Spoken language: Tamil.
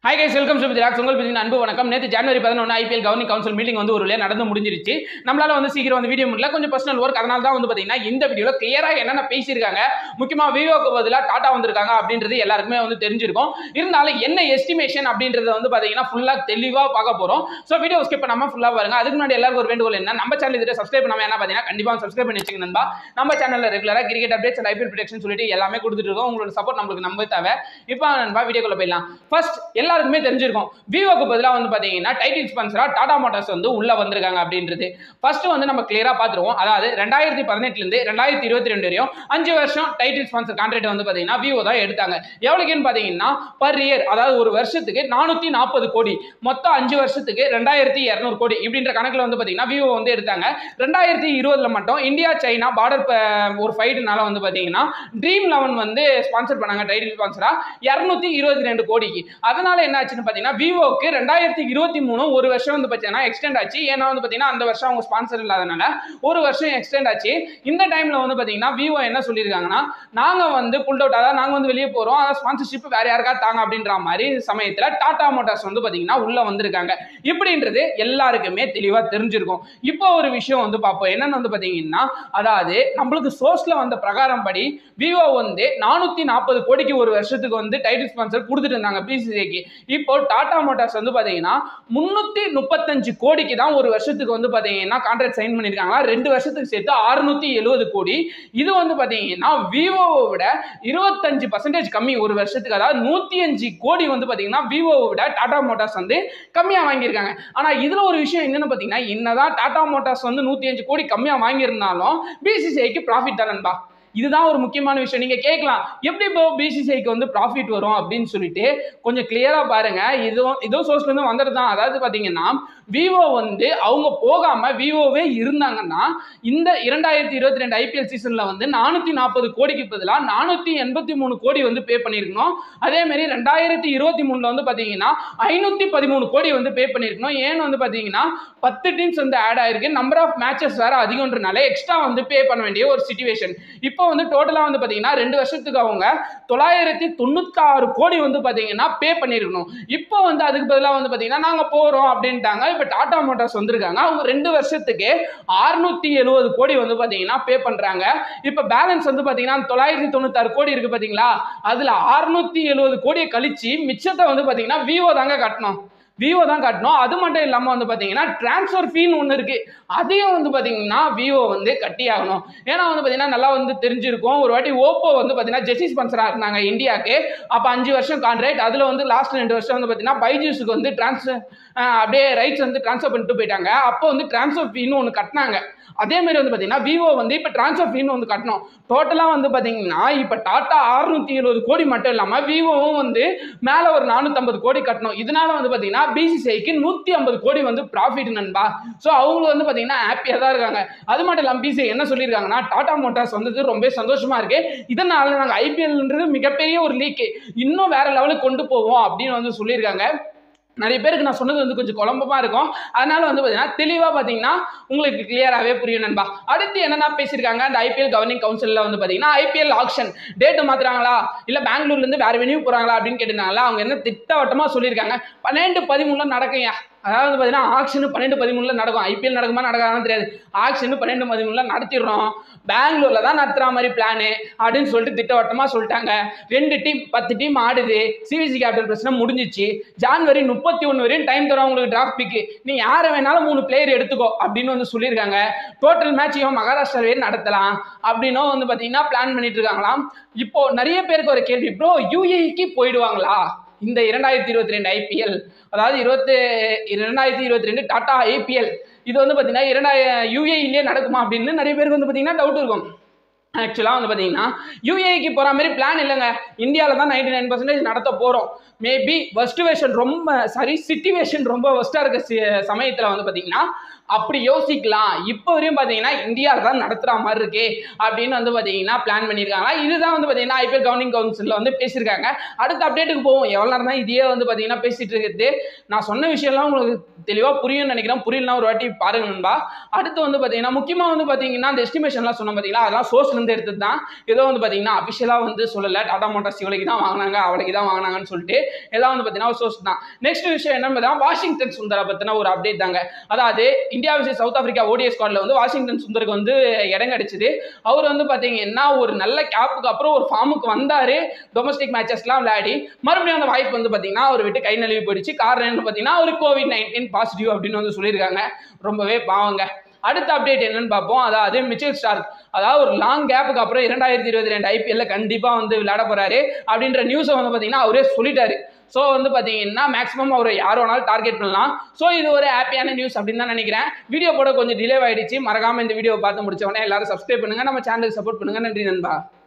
hi guys welcome to relax உங்கள் பிரிவின் அன்பு வணக்கம் நேற்று ஜனவரி பதினொன்று ஐபிஎல் கவர்னிங் கவுன்சில் மீட்டிங் வந்து ஒரு வழியாக நடந்து முடிஞ்சிருச்சு நம்மளால வந்து சீக்கிரம் வந்து வீடியோ முடியல கொஞ்சம் பர்சனல் ஒர்க் அதனால தான் வந்து பார்த்தீங்கன்னா இந்த வீடியோவில் கிளியராக என்னென்ன பேசியிருக்காங்க முக்கியமாக விவோக்கு பதிலாக டாடா வந்திருக்காங்க அப்படின்றது எல்லாருக்குமே வந்து தெரிஞ்சிருக்கும் இருந்தாலும் என்ன எஸ்டிமேஷன் அப்படின்றத வந்து பார்த்தீங்கன்னா ஃபுல்லாக தெளிவாக பார்க்க போகிறோம் ஸோ வீடியோ ஸ்கிப் பண்ணாமல் ஃபுல்லாக பாருங்க அதுக்கு முன்னாடி எல்லாருக்கும் ஒரு வேண்டுகோள் என்ன நம்ம சேனல் இதில் சப்ஸ்கிரைப் பண்ணாமல் என்ன பார்த்தீங்கன்னா கண்டிப்பாக சப்ஸ்கிரைப் பண்ணி வச்சுங்க நண்பா நம்ம சேனலில் ரெகுலராக cricket updates and IPL production சொல்லிட்டு எல்லாமே கொடுத்துட்டு இருக்கோம் உங்களோட சப்போர்ட் நம்மளுக்கு நம்ப தேவை இப்போ நண்பா வீடியோக்குள்ள போயிடலாம் ஃபர்ஸ்ட் எல்லாருக்குமே தெரிஞ்சிருக்கும் விவோக்கு பதிலாக வந்து பார்த்தீங்கன்னா டைட்டில் ஸ்பான்சராக டாடா மோட்டார்ஸ் வந்து உள்ள வந்திருக்காங்க அப்படின்றது ஃபர்ஸ்ட் வந்து நம்ம கிளியராக பார்த்துருவோம் அதாவது ரெண்டாயிரத்தி பதினெட்டுலேருந்து ரெண்டாயிரத்தி இருபத்தி ரெண்டு வரையும் அஞ்சு வருஷம் டைட்டில் ஸ்பான்சர் கான்ட்ராக்ட் வந்து பார்த்தீங்கன்னா விவோ தான் எடுத்தாங்க எவ்வளோக்குன்னு பார்த்தீங்கன்னா பர் இயர் அதாவது ஒரு வருஷத்துக்கு நானூற்றி நாற்பது கோடி மொத்தம் அஞ்சு வருஷத்துக்கு ரெண்டாயிரத்தி இரநூறு கோடி இப்படின்ற கணக்கில் வந்து பார்த்தீங்கன்னா விவோ வந்து எடுத்தாங்க ரெண்டாயிரத்தி இருபதுல மட்டும் இந்தியா சைனா பார்டர் ஒரு ஃபைட்டுனால வந்து பார்த்தீங்கன்னா ட்ரீம் லெவன் வந்து ஸ்பான்சர் பண்ணாங்க டைட்டில் ஸ்பான்சராக இரநூத்தி இருபத்தி ரெண்டு கோடிக்கு அதனால என்ன ஆச்சுன்னு பார்த்தீங்கன்னா விவோக்கு ரெண்டாயிரத்தி இருபத்தி மூணு ஒரு வருஷம் வந்து பார்த்தீங்கன்னா எக்ஸ்டெண்ட் ஆச்சு ஏன்னா வந்து பார்த்தீங்கன்னா அந்த வருஷம் அவங்க ஸ்பான்சர் இல்லாதனால ஒரு வருஷம் எக்ஸ்டெண்ட் ஆச்சு இந்த டைமில் வந்து பார்த்தீங்கன்னா விவோ என்ன சொல்லியிருக்காங்கன்னா நாங்கள் வந்து புல் அவுட் அதாவது நாங்கள் வந்து வெளியே போகிறோம் அதாவது ஸ்பான்சர்ஷிப் வேற யாருக்கா தாங்க அப்படின்ற மாதிரி சமயத்தில் டாடா மோட்டார்ஸ் வந்து பார்த்தீங்கன்னா உள்ளே வந்திருக்காங்க இப்படின்றது எல்லாருக்குமே தெளிவாக தெரிஞ்சிருக்கும் இப்போ ஒரு விஷயம் வந்து பார்ப்போம் என்னன்னு வந்து பார்த்தீங்கன்னா அதாவது நம்மளுக்கு சோர்ஸில் வந்த பிரகாரம் படி விவோ வந்து நானூற்றி நாற்பது கோடிக்கு ஒரு வருஷத்துக்கு வந்து டைட்டில் ஸ்பான்சர் கொடுத்துட்டு இருந்தாங்க பிசிசிஐக்கு இப்போ டாடா மோட்டார்ஸ் வந்து பார்த்தீங்கன்னா முந்நூற்றி முப்பத்தஞ்சு கோடிக்கு தான் ஒரு வருஷத்துக்கு வந்து பார்த்தீங்கன்னா கான்ட்ராக்ட் சைன் பண்ணியிருக்காங்களா ரெண்டு வருஷத்துக்கு சேர்த்து அறுநூத்தி எழுபது கோடி இது வந்து பார்த்தீங்கன்னா விவோவை விட இருபத்தஞ்சு பர்சன்டேஜ் கம்மி ஒரு வருஷத்துக்கு அதாவது நூற்றி அஞ்சு கோடி வந்து பார்த்தீங்கன்னா விவோவை விட டாடா மோட்டார்ஸ் வந்து கம்மியாக வாங்கியிருக்காங்க ஆனால் இதில் ஒரு விஷயம் என்னன்னு பார்த்தீங்கன்னா என்னதான் டாடா மோட்டார்ஸ் வந்து நூற்றி அஞ்சு கோடி கம்மியாக வாங்கியிருந்தாலும் பிசிசிஐக்கு ப்ராஃபிட் தானன்பா இதுதான் ஒரு முக்கியமான விஷயம் நீங்க கேட்கலாம் எப்படி இப்போ பிசிசிஐக்கு வந்து ப்ராஃபிட் வரும் அப்படின்னு சொல்லிட்டு கொஞ்சம் கிளியரா பாருங்க இதுவும் இதோ சோர்ஸ்ல இருந்து வந்துட்டு தான் அதாவது பாத்தீங்கன்னா விவோ வந்து அவங்க போகாம விவோவே இருந்தாங்கன்னா இந்த இரண்டாயிரத்தி இருபத்தி ரெண்டு ஐபிஎல் சீசன்ல வந்து நானூத்தி நாற்பது கோடிக்கு பதிலாக நானூத்தி எண்பத்தி மூணு கோடி வந்து பே பண்ணியிருக்கணும் அதே மாதிரி ரெண்டாயிரத்தி இருபத்தி மூணுல வந்து பாத்தீங்கன்னா ஐநூத்தி பதிமூணு கோடி வந்து பே பண்ணியிருக்கணும் ஏன்னு வந்து பாத்தீங்கன்னா பத்து டீம்ஸ் வந்து ஆட் ஆயிருக்கு நம்பர் ஆஃப் மேட்சஸ் வேற அதிகம்ன்றனால எக்ஸ்ட்ரா வந்து பே பண்ண வேண்டிய ஒரு சுச்சுவேஷன் இப்போ வந்து டோட்டலாக வந்து பார்த்தீங்கன்னா ரெண்டு வருஷத்துக்கு அவங்க தொள்ளாயிரத்தி தொண்ணூத்தாறு கோடி வந்து பார்த்தீங்கன்னா பே பண்ணியிருக்கணும் இப்போ வந்து அதுக்கு பதிலாக வந்து பார்த்தீங்கன்னா நாங்கள் போகிறோம் அப்படின்ட்டாங்க இப்போ டாடா மோட்டார்ஸ் வந்திருக்காங்க அவங்க ரெண்டு வருஷத்துக்கு அறுநூத்தி எழுபது கோடி வந்து பார்த்தீங்கன்னா பே பண்ணுறாங்க இப்போ பேலன்ஸ் வந்து பார்த்தீங்கன்னா தொள்ளாயிரத்தி தொண்ணூத்தாறு கோடி இருக்குது பார்த்தீங்களா அதில் அறுநூத்தி எழுபது கோடியை கழிச்சு மிச்சத்தை வந்து பார்த்தீங்கன்னா விவோ தாங்க கட்டணும் விவோ தான் காட்டணும் அது மட்டும் இல்லாமல் வந்து பார்த்தீங்கன்னா டிரான்ஸ்ஃபர் ஃபீன்னு ஒன்று இருக்குது அதையும் வந்து பார்த்தீங்கன்னா விவோ வந்து கட்டி ஆகணும் ஏன்னா வந்து பார்த்தீங்கன்னா நல்லா வந்து தெரிஞ்சிருக்கும் ஒரு வாட்டி ஓப்போ வந்து பார்த்தீங்கன்னா ஜெசி ஸ்பான்சராக இருந்தாங்க இந்தியாவுக்கு அப்போ அஞ்சு வருஷம் கான்ட்ராக்ட் அதில் வந்து லாஸ்ட் ரெண்டு வருஷம் வந்து பார்த்தீங்கன்னா பைஜூஸுக்கு வந்து டிரான்ஸ்ஃபர் அப்படியே ரைட்ஸ் வந்து ட்ரான்ஸ்ஃபர் பண்ணிட்டு போயிட்டாங்க அப்போ வந்து டிரான்ஸ்ஃபர் ஃபீன்னு ஒன்று கட்டினாங்க அதே மாதிரி வந்து பார்த்தீங்கன்னா விவோ வந்து இப்போ டிரான்ஸ்ஃபர் ஃபீன்னு வந்து கட்டணும் டோட்டலாக வந்து பார்த்தீங்கன்னா இப்போ டாட்டா அறுநூத்தி எழுபது கோடி மட்டும் இல்லாமல் விவோவும் வந்து மேலே ஒரு நானூற்றம்பது கோடி கட்டணும் இதனால வந்து பார்த்தீங்கன்னா பிசிசிஐக்கு நூற்றி ஐம்பது கோடி வந்து ப்ராஃபிட் நண்பா ஸோ அவங்க வந்து பார்த்தீங்கன்னா ஹாப்பியாக தான் இருக்காங்க அது மட்டும் இல்லாமல் பிசிஐ என்ன சொல்லியிருக்காங்கன்னா டாடா மோட்டார்ஸ் வந்தது ரொம்ப சந்தோஷமா இருக்கு இதனால நாங்கள் ஐபிஎல்ன்றது மிகப்பெரிய ஒரு லீக்கு இன்னும் வேற லெவலுக்கு கொண்டு போவோம் அப்படின்னு வந்து சொல்லியிருக்காங்க நிறைய பேருக்கு நான் சொன்னது வந்து கொஞ்சம் குழம்பமா இருக்கும் அதனால வந்து பார்த்தீங்கன்னா தெளிவாக பார்த்தீங்கன்னா உங்களுக்கு கிளியராகவே புரியும் நண்பா அடுத்து என்னென்ன பேசியிருக்காங்க அந்த ஐபிஎல் கவர்னிங் கவுன்சிலில் வந்து பார்த்தீங்கன்னா ஐபிஎல் ஆக்ஷன் டேட்டு மாத்துறாங்களா இல்லை பெங்களூர்லேருந்து வேற வெனியூ போகிறாங்களா அப்படின்னு கேட்டிருந்தாங்களா அவங்க என்ன திட்டவட்டமாக சொல்லியிருக்காங்க பன்னெண்டு பதிமூணுல நடக்குங்க அதாவது பார்த்தீங்கன்னா ஆக்ஷன் பன்னெண்டு பதிமூணுல நடக்கும் ஐபிஎல் நடக்குமா நடக்காதான்னு தெரியாது ஆக்ஷன் பன்னெண்டு பதிமூணுல நடத்திடுறோம் பெங்களூர்ல தான் நடத்துற மாதிரி பிளானு அப்படின்னு சொல்லிட்டு திட்டவட்டமாக சொல்லிட்டாங்க ரெண்டு டீம் பத்து டீம் ஆடுது சிவிசி கேபிட்டல் பிரச்சனை முடிஞ்சிச்சு ஜான்வரி முப்பத்தி ஒன்று வரையும் டைம் தரோம் உங்களுக்கு டிராஃப்ட் பிக்கு நீ யாரை வேணாலும் மூணு பிளேயர் எடுத்துக்கோ அப்படின்னு வந்து சொல்லியிருக்காங்க டோட்டல் மேட்ச் இவன் மகாராஷ்டிராவே நடத்தலாம் அப்படின்னும் வந்து பார்த்தீங்கன்னா பிளான் பண்ணிட்டு இருக்காங்களாம் இப்போ நிறைய பேருக்கு ஒரு கேள்வி ப்ரோ யூஏக்கு போயிடுவாங்களா இந்த இரண்டாயிரத்தி இருபத்தி ரெண்டு ஐபிஎல் அதாவது இருபத்தி இரண்டாயிரத்தி இருபத்தி ரெண்டு டாடா ஐபிஎல் இது வந்து பார்த்தீங்கன்னா இரண்டாயிர யூஏஇலேயே நடக்குமா அப்படின்னு நிறைய பேருக்கு வந்து பார்த்தீங்கன்னா டவுட் இருக்கும் ஆக்சுவலாக வந்து பார்த்தீங்கன்னா யூஏக்கு போகிற மாதிரி பிளான் இல்லைங்க இந்தியாவில் தான் நைன்டி நைன் பர்சன்டேஜ் நடத்த போகிறோம் மேபி ஃபர்ஸ்ட் வேஷன் ரொம்ப சாரி சிச்சுவேஷன் ரொம்ப ஒஸ்ட்டாக இருக்க சி- சமயத்தில் வந்து பார்த்தீங்கன்னா அப்படி யோசிக்கலாம் இப்போ வரையும் பார்த்தீங்கன்னா இந்தியாவில் தான் நடத்துகிற மாதிரி இருக்கே அப்படின்னு வந்து பார்த்தீங்கன்னா பிளான் பண்ணியிருக்காங்க இதுதான் வந்து பார்த்தீங்கன்னா ஐபிஎல் கவர்னிங் கவுன்சிலில் வந்து பேசியிருக்காங்க அடுத்த அப்டேட்டுக்கு போவோம் எவ்வளோ நேரம் தான் இதையே வந்து பார்த்தீங்கன்னா பேசிட்டு இருக்குது நான் சொன்ன விஷயம்லாம் உங்களுக்கு தெளிவாக புரியும்னு நினைக்கிறேன் புரியலனா ஒரு வாட்டி பாருங்க நண்பா அடுத்து வந்து பார்த்தீங்கன்னா முக்கியமாக வந்து பார்த்தீங்கன்னா அந்த எஸ்டிமேஷன்லாம் சொன்னோம் பார்த்தீங்களா அதெல்லாம் சோர்ஸ்லேருந்து வந்து எடுத்தது தான் ஏதோ வந்து பார்த்தீங்கன்னா அஃபிஷியலாக வந்து சொல்லலை டாடா மோட்டார்ஸ் இவளைக்கு தான் வாங்கினாங்க அவளைக்கு தான் வாங்கினாங்கன்னு சொல்லிட்டு எல்லாம் வந்து பார்த்தீங்கன்னா ஒரு சோர்ஸ் தான் நெக்ஸ்ட் விஷயம் என்னன்னு பார்த்தீங்கன்னா வாஷிங்டன் சுந்தரை பற்றின ஒரு அப்டேட் தாங்க அதாவது India versus South Africa ODIs ஸ்குவாட்ல வந்து வாஷிங்டன் சுந்தருக்கு வந்து இடம் கிடைச்சிது அவர் வந்து பார்த்தீங்கன்னா ஒரு நல்ல கேப்புக்கு அப்புறம் ஒரு ஃபார்முக்கு வந்தார் டொமஸ்டிக் மேட்சஸ்லாம் விளையாடி மறுபடியும் அந்த வாய்ப்பு வந்து பார்த்தீங்கன்னா அவர் விட்டு கை நழுவி போயிடுச்சு காரணம் என்னன்னு பார்த்தீங்கன்னா அவர் கோவிட் நைன்டீன் பாசிட்டிவ் அப்படின்னு வந்து சொல்லியிருக்காங்க ரொம்பவே பாவங்க அடுத்த அப்டேட் என்னன்னு பார்ப்போம் அதாவது மிச்சல் ஸ்டார்க் அதாவது ஒரு லாங் கேப்புக்கு அப்புறம் இரண்டாயிரத்தி இருபத்தி ரெண்டு ஐபிஎல்ல கண்டிப்பாக வந்து விளையாட போறாரு அப்படின்ற நியூஸை வந்து பார்த்தீங்கன்னா அவரே சொல்லிட்டாரு ஸோ வந்து பார்த்தீங்கன்னா மேக்ஸிமம் அவர் யார் வேணாலும் டார்கெட் பண்ணலாம் ஸோ இது ஒரு ஹாப்பியான நியூஸ் அப்படின்னு தான் நினைக்கிறேன் வீடியோ போட கொஞ்சம் டிலே ஆயிடுச்சு மறக்காம இந்த வீடியோ பார்த்து முடிச்ச உடனே எல்லாரும் சப்ஸ்கிரைப் பண்ணுங்க நம்ம சேனலுக்கு சப்போர்ட் பண்ணுங்க நன்றி நண்பா